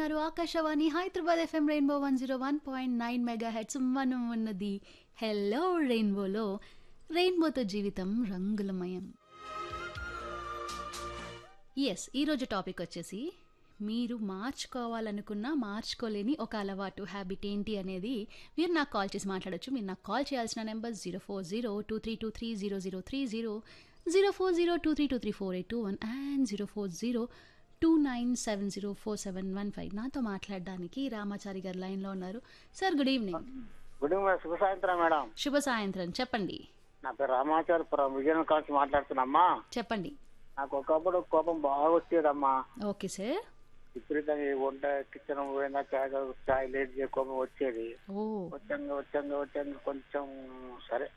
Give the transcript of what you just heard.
వింటున్నారు Akashvani Hyderabad FM rainbow one zero one point nine megahertz మనం ఉన్నది హెల్లో రెయిన్బోలో రెయిన్బోతో జీవితం రంగులమయం ఎస్ ఈరోజు టాపిక్ వచ్చేసి మీరు మార్చుకోవాలనుకున్న మార్చుకోలేని ఒక అలవాటు హ్యాబిట్ ఏంటి అనేది మీరు నాకు కాల్ చేసి మాట్లాడొచ్చు మీరు నాకు కాల్ చేయాల్సిన number zero four zero two three two three zero zero three zero zero four zero two three two three four eight two one and zero four zero two nine seven zero four seven one five నాతో మాట్లాడడానికి రామాచారి గారు లైన్లో ఉన్నారు sir good evening good evening శుభ సాయంత్రం madam శుభ సాయంత్రం చెప్పండి నా పేరు రామాచారపురం విజయనగరం కాల్చి మాట్లాడుతున్నామ్మా చెప్పండి నాకు ఒకప్పుడు కోపం బాగా వచ్చేదమ్మా ఓకే సార్ విపరీతంగా ఈ వంట కిచెన్ పోయినా చాయ్ చాయ్ లేట్ చేయ కోపం వచ్చేది ఓ వచ్చంగా వచ్చంగా వచ్చంగా కొంచెం సరే